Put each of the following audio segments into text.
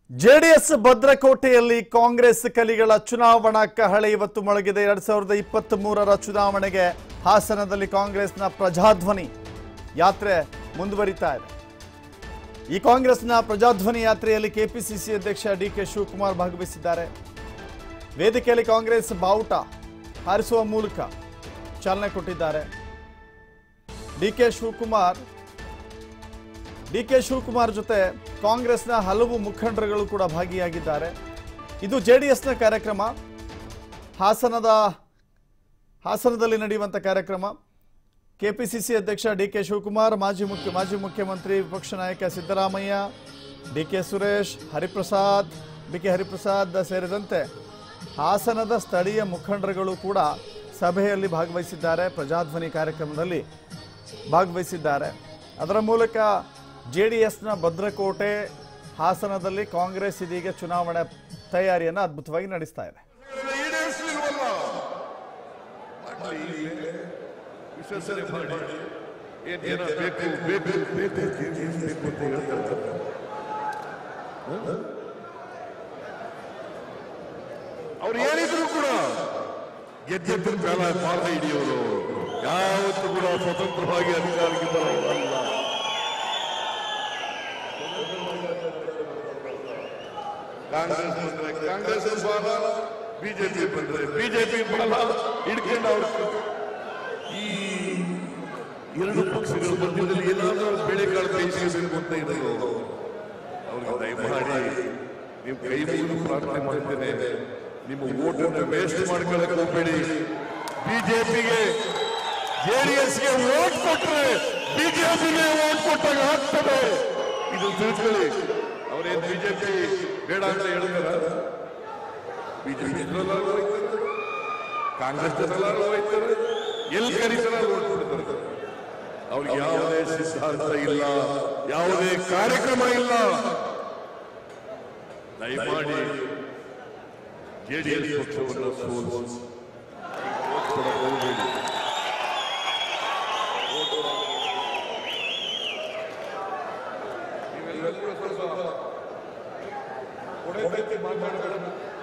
JDS ಭದ್ರಕೋಟೆಯಲ್ಲಿ Congress ಕಲಿಗಳ ಚುನಾವಣಾ ಕಹಳೆ ಇವತ್ತು ಮೊಳಗಿದೆ ಎರಡ್ ಸಾವಿರದ ಇಪ್ಪತ್ತ್ ಮೂರರ ಚುನಾವಣೆಗೆ ಹಾಸನದಲ್ಲಿ ಕಾಂಗ್ರೆಸ್ನ ಪ್ರಜಾಧ್ವನಿ ಯಾತ್ರೆ ಮುಂದುವರಿತಾ ಇದೆ ಈ ಕಾಂಗ್ರೆಸ್ನ ಪ್ರಜಾಧ್ವನಿ ಯಾತ್ರೆಯಲ್ಲಿ ಕೆಪಿಸಿಸಿ ಅಧ್ಯಕ್ಷ ಡಿ ಕೆ ಶಿವಕುಮಾರ್ ಭಾಗವಹಿಸಿದ್ದಾರೆ ವೇದಿಕೆಯಲ್ಲಿ ಕಾಂಗ್ರೆಸ್ ಬಾವುಟ ಹಾರಿಸುವ ಮೂಲಕ ಚಾಲನೆ ಕೊಟ್ಟಿದ್ದಾರೆ D K Shivakumar D K Shivakumar ಜೊತೆ ಕಾಂಗ್ರೆಸ್ನ ಹಲವು ಮುಖಂಡರುಗಳು ಕೂಡ ಭಾಗಿಯಾಗಿದ್ದಾರೆ ಇದು ಜೆಡಿಎಸ್ನ ಕಾರ್ಯಕ್ರಮ ಹಾಸನದ ಹಾಸನದಲ್ಲಿ ನಡೆಯುವಂಥ ಕಾರ್ಯಕ್ರಮ ಕೆಪಿಸಿಸಿ ಅಧ್ಯಕ್ಷ ಡಿ ಕೆ ಶಿವಕುಮಾರ್ ಮಾಜಿ ಮುಖ್ಯ ಮಾಜಿ ಮುಖ್ಯಮಂತ್ರಿ ವಿಪಕ್ಷ ನಾಯಕ Siddaramaiah D K Suresh Hariprasad D K Hariprasad ಸೇರಿದಂತೆ ಹಾಸನದ ಸ್ಥಳೀಯ ಮುಖಂಡರುಗಳು ಕೂಡ ಸಭೆಯಲ್ಲಿ ಭಾಗವಹಿಸಿದ್ದಾರೆ ಪ್ರಜಾಧ್ವನಿ ಕಾರ್ಯಕ್ರಮದಲ್ಲಿ ಭಾಗವಹಿಸಿದ್ದಾರೆ ಅದರ ಮೂಲಕ ಜೆ ಡಿ ಎಸ್ನ ಭದ್ರಕೋಟೆ ಹಾಸನದಲ್ಲಿ ಕಾಂಗ್ರೆಸ್ ಇದೀಗ ಚುನಾವಣೆ ತಯಾರಿಯನ್ನು ಅದ್ಭುತವಾಗಿ ನಡೆಸ್ತಾ ಇದೆ ಈಡೇರಿಸಲಿಲ್ವಲ್ಲ ಮಾಡ್ಲಿ ವಿಶ್ವಾಸನೆ ಮಾಡಿ ಏನ್ ಏನ ಬೇಕು ಬೇಕು ಬೇಕು ಬೇಕು ಅಂತ ಹೇಳ್ತಾರೆ ಅವ್ರು ಏನಿದ್ರು ಕೂಡ ಗೆದ್ದಿದ್ದು ಕಾಲ ಪಾದ ಹಿಡಿಯೋರು ಯಾವತ್ತೂ ಕೂಡ ಸ್ವತಂತ್ರವಾಗಿ ಅಧಿಕಾರಕ್ಕೆ ಬರೋಲ್ಲ ಕಾಂಗ್ರೆಸ್ ಬಂದ್ರೆ ಕಾಂಗ್ರೆಸ್ ಬಾಲ ಬಿಜೆಪಿ ಬಂದ್ರೆ ಬಿಜೆಪಿ ಬಾಲ ಹಿಡ್ಕೊಂಡು ಅವ್ರು ಈ ಎರಡು ಪಕ್ಷಗಳ ಮಧ್ಯದಲ್ಲಿ ಏನಾದರೂ ಬೆಳೆಕಾಳು ಬೇಯಿಸಬೇಕು ಅಂತ ಇದ್ರು ಅವ್ರಿಗೆ ದಯಮಾಡಿ ನೀವು ಕೈ ಮುಗಿದು ಪ್ರಾರ್ಥನೆ ಮಾಡ್ತೇನೆ ನಿಮ್ಮ ಓಟನ್ನು ವೇಸ್ಟ್ ಮಾಡ್ಕೊಳ್ಳಕ್ಕೆ ಹೋಗ್ಬೇಡಿ ಬಿಜೆಪಿಗೆ ಜೆಡಿಎಸ್ಗೆ ವೋಟ್ ಕೊಟ್ರೆ ಬಿಜೆಪಿಗೆ ವೋಟ್ ಕೊಟ್ಟಾಗ ಆಗ್ತದೆ ಇದು ತಿಳ್ಕೊಳ್ಳಿ ಅವರೇನು ಬಿಜೆಪಿ ಬೇಡ ಅಂತ ಹೇಳಿದಾರ ಬಿಜೆಪಿ ಕಾಂಗ್ರೆಸ್ ಜನರೆಲ್ಲರೂ ಹೋಯ್ತಾರೆ ಎಲ್ಲಿ ಕರೀತಾರ ಅಲ್ಲಿ ವೋಟ್ ಕೊಡ್ತಾರೆ ಅವ್ರಿಗೆ ಯಾವುದೇ ಸಿದ್ಧಾಂತ ಇಲ್ಲ ಯಾವುದೇ ಕಾರ್ಯಕ್ರಮ ಇಲ್ಲ ದಯಮಾಡಿ ಜೆಡಿಎಸ್ ಪಕ್ಷವನ್ನು ಸೋಲಿಸಿ ವೋಟ್ ಕೊಡಕ್ಕೆ ಹೋಗ್ಬೇಡಿ ನೀವೆಲ್ಲರೂ ಸ್ವಲ್ಪ ಕೊಡಕ್ಕೆ ಮಾತಾಡಬೇಡ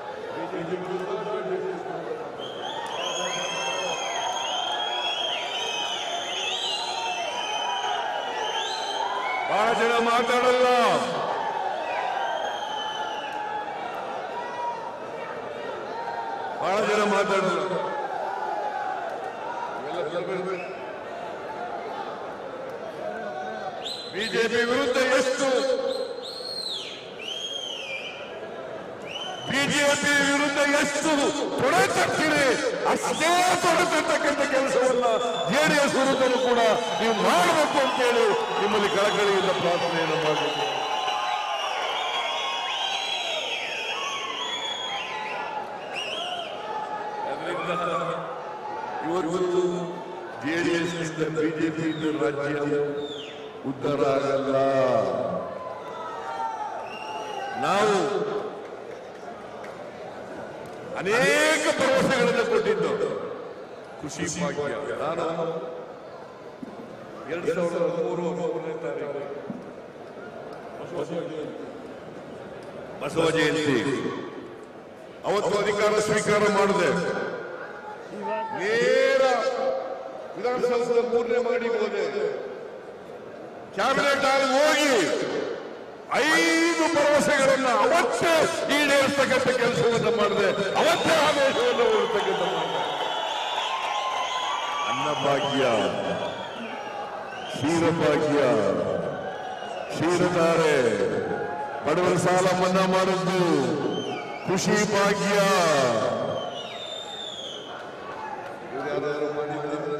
ಬಹಳ ಜನ ಮಾತಾಡಲ್ಲ ಬಹಳ ಜನ ಮಾತಾಡಲ್ಲ ಬಿಜೆಪಿ ವಿರುದ್ಧ ಎಷ್ಟು ಬಿಜೆಪಿ ವಿರುದ್ಧ ಎಷ್ಟು ತೊಡೆ ತರ್ತೀರಿ ಅಷ್ಟೇ ತೊಡೆ ತರ್ತಕ್ಕಂಥ ಕೆಲಸವನ್ನ ಜೆಡಿಎಸ್ ವಿರುದ್ಧನೂ ಕೂಡ ನೀವು ಮಾಡಬೇಕು ಅಂತೇಳಿ ನಿಮ್ಮಲ್ಲಿ ಕಳಕಳಿಯಿಂದ ಪ್ರಾರ್ಥನೆಯನ್ನು ಮಾಡಬೇಕು ಅದರಿಂದ ಇವತ್ತು ಜೆಡಿಎಸ್ ನಿಂದ ಬಿಜೆಪಿ ರಾಜ್ಯ ಉದ್ಧಾರ ಆಗಲ್ಲ ನಾವು ಅನೇಕ ಭರವಸೆಗಳನ್ನು ಕೊಟ್ಟಿದ್ದು ಖುಷಿ ಭಾಗ್ಯ ನಾನು ಎರಡ್ ಸಾವಿರದ ಮೂರು ಮೂರನೇ ತಾರೀಕು ಬಸವ ಜಯಂತಿ ಅವತ್ತು ಅಧಿಕಾರ ಸ್ವೀಕಾರ ಮಾಡಿದೆ ನೇರ ವಿಧಾನಸೌಧದ ಮೂರನೇ ಮಾಡಿ ಹೋದೆ ಕ್ಯಾಬಿನೆಟ್ ಆಗಿ ಹೋಗಿ ಐದು ಭರವಸೆಗಳನ್ನ ಅವತ್ತೇ ಈಡೇರಿಸ್ತಕ್ಕಂಥ ಕೆಲಸವನ್ನ ಮಾಡಿದೆ ಅವತ್ತೇ ಆದೇಶವನ್ನು ಹೊರತಕ್ಕಂಥ ಮಾಡಿದೆ ಅನ್ನಭಾಗ್ಯ ಕ್ಷೀರಭಾಗ್ಯ ಕ್ಷೀರಧಾರೆ ಬಡವರ ಸಾಲ ಮನ್ನಾ ಮಾಡಿದ್ದು ಖುಷಿ ಭಾಗ್ಯ ಇವ್ರ್ಯಾರಾದ್ರೂ ಮಾಡಿದ್ರ?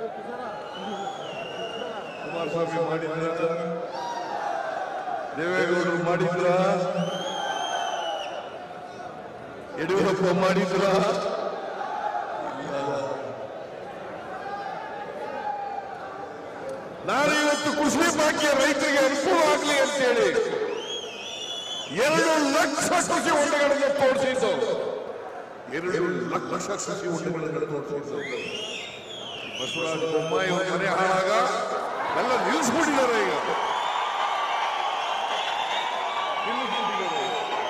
ಕುಮಾರಸ್ವಾಮಿ ಮಾಡಿದ್ರ ದೇವೇಗೌಡರು ಮಾಡಿದ್ರ ಯಡಿಯೂರಪ್ಪ ಮಾಡಿದ್ರ ನಾನು ಇವತ್ತು ಕೃಷಿ ಭಾಗ್ಯ ರೈತರಿಗೆ ಅನುಕೂಲ ಆಗಲಿ ಅಂತೇಳಿ ಎರಡು ಲಕ್ಷ ಕೃಷಿ ಹೊಂಡಗಳನ್ನು ತೋರಿಸಿದ್ದು ಎರಡು ಲಕ್ಷ ಕೃಷಿ ಹೊಂಡಗಳನ್ನು ತೋರಿಸಿದ್ದು ಬಸವರಾಜ ಬೊಮ್ಮಾಯಿ ಅವ್ರ ಮನೆ ಹಾಳಾಗ ಎಲ್ಲ ನಿಲ್ಲಿಸ್ಬಿಟ್ಟಿದ್ದಾರೆ ಈಗ ನಿಲ್ಲಿಸ್ಬಿಟ್ಟಿದ್ದಾರೆ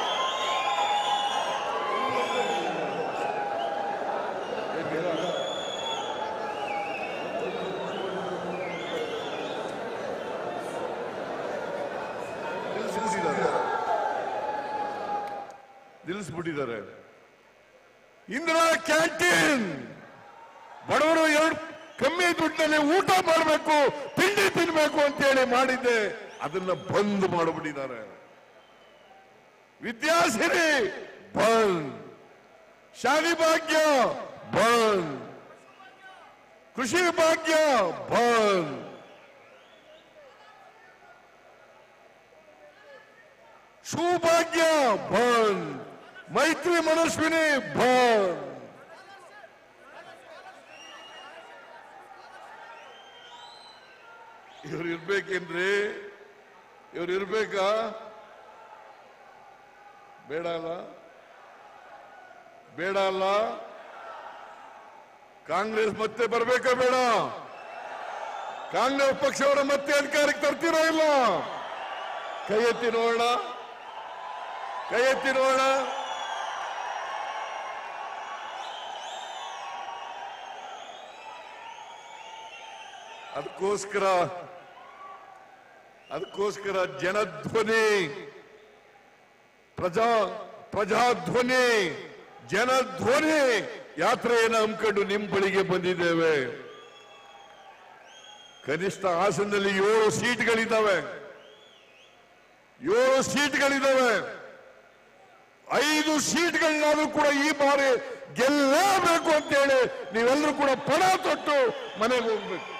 ನಿಲ್ಲಿಸ್ಬಿಟ್ಟಿದ್ದಾರೆ ಇಂದಿರಾ ಕ್ಯಾಂಟೀನ್ ಬಡವರು ಎರಡು ಕಮ್ಮಿ ದುಡ್ಡಿನಲ್ಲಿ ಊಟ ಮಾಡಬೇಕು ತಿಂಡಿ ತಿನ್ಬೇಕು ಅಂತೇಳಿ ಮಾಡಿದ್ದೆ ಅದನ್ನ ಬಂದ್ ಮಾಡಿಬಿಟ್ಟಿದ್ದಾರೆ ವಿದ್ಯಾಸಿರಿ ಬಂದ್ ಶಾಲಿ ಭಾಗ್ಯ ಬಂದ್ ಕೃಷಿ ಭಾಗ್ಯ ಬಂದ್ ಸೌಭಾಗ್ಯ ಬಂದ್ ಮೈತ್ರಿ ಮನಸ್ವಿನಿ ಬಂದ್ ಇವ್ರು ಇರ್ಬೇಕೇನ್ರಿ ಇವ್ರು ಇರ್ಬೇಕಾ ಬೇಡ ಅಲ್ಲ ಬೇಡ ಅಲ್ಲ ಕಾಂಗ್ರೆಸ್ ಮತ್ತೆ ಬರ್ಬೇಕಾ ಬೇಡ ಕಾಂಗ್ರೆಸ್ ಪಕ್ಷವರ ಮತ್ತೆ ಅಧಿಕಾರಕ್ಕೆ ತರ್ತೀರಾ ಇಲ್ಲ ಕೈ ಎತ್ತಿ ನೋಡೋಣ ಕೈ ಎತ್ತಿ ನೋಡೋಣ ಅದಕ್ಕೋಸ್ಕರ ಅದಕ್ಕೋಸ್ಕರ ಜನಧ್ವನಿ ಪ್ರಜಾ ಪ್ರಜಾಧ್ವನಿ ಜನಧ್ವನಿ ಯಾತ್ರೆಯನ್ನು ಹಮ್ಮಿಕೊಂಡು ನಿಮ್ಮ ಬಳಿಗೆ ಬಂದಿದ್ದೇವೆ ಕನಿಷ್ಠ ಹಾಸನದಲ್ಲಿ ಏಳು ಸೀಟ್ಗಳಿದ್ದಾವೆ ಏಳು ಸೀಟ್ಗಳಿದ್ದಾವೆ ಐದು ಸೀಟ್ಗಳನ್ನಾದ್ರೂ ಕೂಡ ಈ ಬಾರಿ ಗೆಲ್ಲೇಬೇಕು ಅಂತೇಳಿ ನೀವೆಲ್ಲರೂ ಕೂಡ ಪಣ ತೊಟ್ಟು ಮನೆಗೆ ಹೋಗ್ಬೇಕು